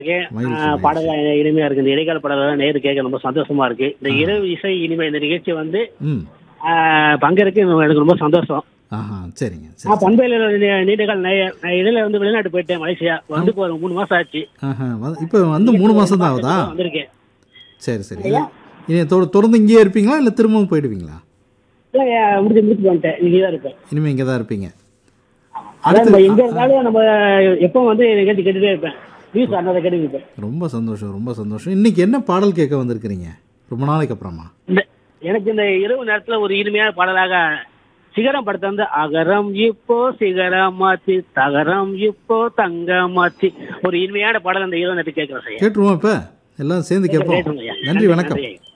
மகிழ்ச்சி, ஆஹ் பாடல் இனிமையா இருக்கு இந்த இடைக்கால பாடல் நேரு கேட்க ரொம்ப சந்தோஷமா இருக்கு இந்த இரவு இசை இனிமை இந்த நிகழ்ச்சி வந்து ம் ஆஹ் பங்கேற்க எனக்கு ரொம்ப சந்தோஷம் ஆஹா சரிங்க சரி நான் பண்பையில நீ- நீண்ட கால நே- நான் இடையில வந்து வெளிநாட்டு போயிட்டேன் மலேசியா வந்து இப்போ ஒரு மூணு மாசம் ஆச்சு ஆஹா வந்து- இப்போ வந்து மூணு மாதம் தான் ஆகுதா வந்திருக்கேன் சரி சரி இனி தொ தொடர்ந்து இங்கேயே இருப்பீங்களா இல்லை திரும்பவும் போயிடுவீங்களா இல்ல, முடிச்சு முடிச்சு வந்துட்டேன் இங்கே தான் இருப்பேன் இனிமேல் இங்கே தான் இருப்பீங்க அதான் நம்ம எங்க இருந்தாலும் நம்ம எப்போ வந்து நிகழ்ச்சி கேட்டுட்டே இருப்பேன் நியூஸ் அண்ணாத கேட்டு இருப்பேன் ரொம்ப சந்தோஷம் ரொம்ப சந்தோஷம் இன்னைக்கு என்ன பாடல் கேட்க வந்திருக்கிறீங்க ரொம்ப நாளைக்கு அப்புறமா இந்த எனக்கு இந்த இரவு நேரத்துல ஒரு இனிமையான பாடலாக சிகரம் படத்தை வந்து அகரம் இப்போ சிகரம் மாத்தி தகரம் இப்போ தங்க மாத்தி ஒரு இனிமையான பாடல் அந்த இரவு நேரத்துக்கு கேட்கிறேன் சார் கேட்டுருவோம் இப்போ எல்லாம் சேர்ந்து கேட்போம் கேட்டுருங்க ஐயா. நன்றி வணக்கம் நன்றி ஐயா.